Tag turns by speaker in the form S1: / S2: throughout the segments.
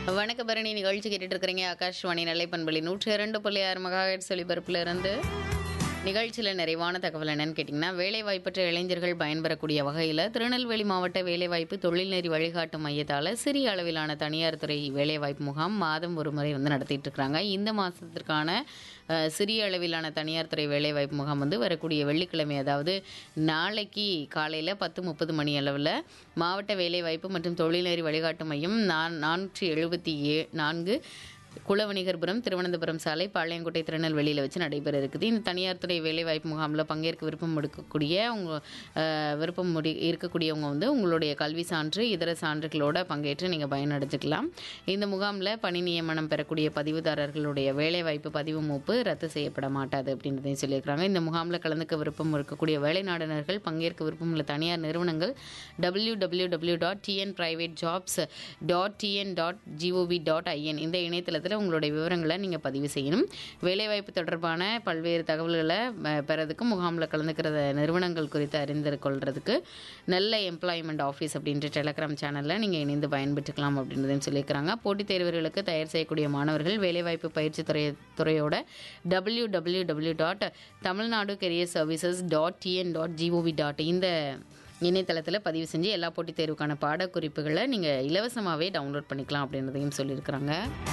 S1: வணக்க பரணி நிகழ்ச்சி கேட்டுட்டு இருக்கிறீங்க ஆகாஷ்வாணி நெல்லை பண்பலி நூற்றி இரண்டு புள்ளி ஆறு மெகாஹெட்ஸ் ஒலிபரப்புல இருந்து நிகழ்ச்சியில் நிறைவான தகவல் என்னன்னு கேட்டிங்கன்னா வேலைவாய்ப்பற்ற இளைஞர்கள் பயன்பெறக்கூடிய வகையில் திருநெல்வேலி மாவட்ட வேலைவாய்ப்பு தொழில்நெறி வழிகாட்டு மையத்தால் சிறிய அளவிலான தனியார் துறை வேலைவாய்ப்பு முகாம் மாதம் ஒரு முறை வந்து நடத்திட்டு இருக்கிறாங்க இந்த மாதத்திற்கான அஹ், சிறிய அளவிலான தனியார் துறை வேலைவாய்ப்பு முகாம் வந்து வரக்கூடிய வெள்ளிக்கிழமை அதாவது நாளைக்கு காலையில் பத்து முப்பது மணி அளவில் மாவட்ட வேலைவாய்ப்பு மற்றும் தொழில்நெறி வழிகாட்டு மையம் நான் நானூற்றி எழுபத்தி ஏ நான்கு குலவணிகர்புரம் திருவனந்தபுரம் சாலை பாளையங்கோட்டை திருநெல்வேலியில் வச்சு நடைபெற இருக்குது இந்த தனியார் துறை வேலைவாய்ப்பு முகாமில் பங்கேற்க விருப்பம் எடுக்கக்கூடிய உங்க அஹ், விருப்பம் முடி இருக்கக்கூடியவங்க வந்து உங்களுடைய கல்வி சான்று இதர சான்றுகளோட பங்கேற்று நீங்கள் பயனடைஞ்சுக்கலாம் இந்த முகாமில் பணி நியமனம் பெறக்கூடிய பதிவுதாரர்களுடைய வேலைவாய்ப்பு பதிவு மூப்பு ரத்து செய்யப்பட மாட்டாது அப்படின்றதையும் சொல்லியிருக்கிறாங்க இந்த முகாமில் கலந்துக்க விருப்பம் இருக்கக்கூடிய வேலை நாடுனர்கள் பங்கேற்க விருப்பம் உள்ள தனியார் நிறுவனங்கள் W W W dot TN private jobs dot TN dot GOV dot IN இந்த இணையதளத்தில் உங்களுடைய விவரங்களை நீங்கள் பதிவு செய்யணும் வேலைவாய்ப்பு தொடர்பான பல்வேறு தகவல்களை அஹ், பெறதுக்கு முகாமில் கலந்துக்கிற நிறுவனங்கள் குறித்து அறிந்து கொள்றதுக்கு நல்ல எம்ப்ளாய்மெண்ட் ஆஃபீஸ் அப்படின்ற டெலகிராம் சேனலில் நீங்கள் இணைந்து பயன்பெற்றுக்கலாம் அப்படின்றதையும் சொல்லியிருக்கிறாங்க போட்டித் தேர்வுகளுக்கு தயார் செய்யக்கூடிய மாணவர்கள் வேலைவாய்ப்பு பயிற்சி துறை துறையோட W W W dot Tamil Nadu career services dot TN dot GOV dot இந்த இணையதளத்தில் பதிவு செஞ்சு எல்லா போட்டித் தேர்வுக்கான பாடக்குறிப்புகளை நீங்கள் இலவசமாகவே டவுன்லோட் பண்ணிக்கலாம் அப்படின்றதையும் சொல்லியிருக்கிறாங்க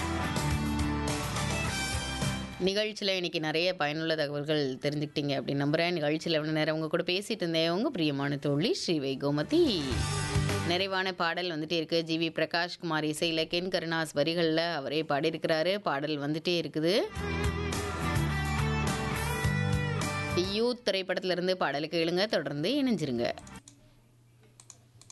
S1: நிகழ்ச்சியில் இன்னைக்கு நிறைய பயனுள்ள தகவல்கள் தெரிஞ்சுக்கிட்டீங்க அப்படின்னு நம்புகிறேன் நிகழ்ச்சியில் எவ்வளோ நேரம் உங்க கூட பேசிட்டு இருந்தேன் உங்கள் பிரியமான தோழி ஸ்ரீவை கோமதி நிறைவான பாடல் வந்துட்டே இருக்கு ஜிவி பிரகாஷ் குமார் இசையில் கென் கருணாஸ் வரிகளில் அவரே பாடியிருக்கிறாரு பாடல் வந்துட்டே இருக்குது யூத் திரைப்படத்திலிருந்து பாடலுக்கு எழுங்க தொடர்ந்து இணைஞ்சிருங்க